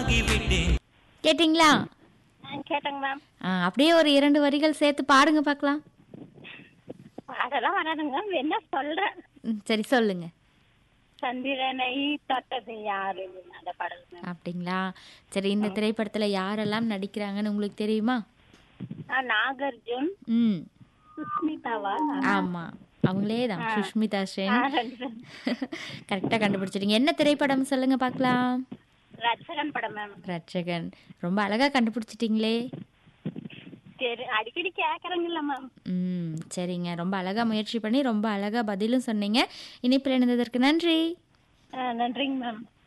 ஆகிவிட்டேன் கேட்டிங்களா கேட்டேங்க மேம் ஆ, அப்படியே ஒரு இரண்டு வரிகள் சேர்த்து பாடுங்க பார்க்கலாம் அதெல்லாம் வராதுங்க மேம் என்ன சொல்றேன் ம், சரி சொல்லுங்க சந்திரனை தொட்டது யாரு அந்த பாடல் மேம் அப்படிங்களா சரி இந்த திரைப்படத்துல யாரெல்லாம் நடிக்கிறாங்கன்னு உங்களுக்கு தெரியுமா ஆ, நாகார்ஜுன் ம் சுஸ்மிதாவா ஆமா அவங்களே தான் சுஷ்மிதா ஆ, சென் ரெண்டு பேரும். கரெக்டா கண்டுபிடிச்சிட்டீங்க என்ன திரைப்படம் சொல்லுங்க பார்க்கலாம் ரச்சகன் படம் மேம் ரட்சகன் ரொம்ப அழகா கண்டுபிடிச்சிட்டீங்களே சரி அடிக்கடி கேக்குறேங்கல்ல மேம் ம் சரிங்க ரொம்ப அழகா முயற்சி பண்ணி ரொம்ப அழகா பதிலும் சொன்னீங்க இனிப்பில் இணைந்ததற்கு நன்றி ஆ, நன்றிங்க மேம்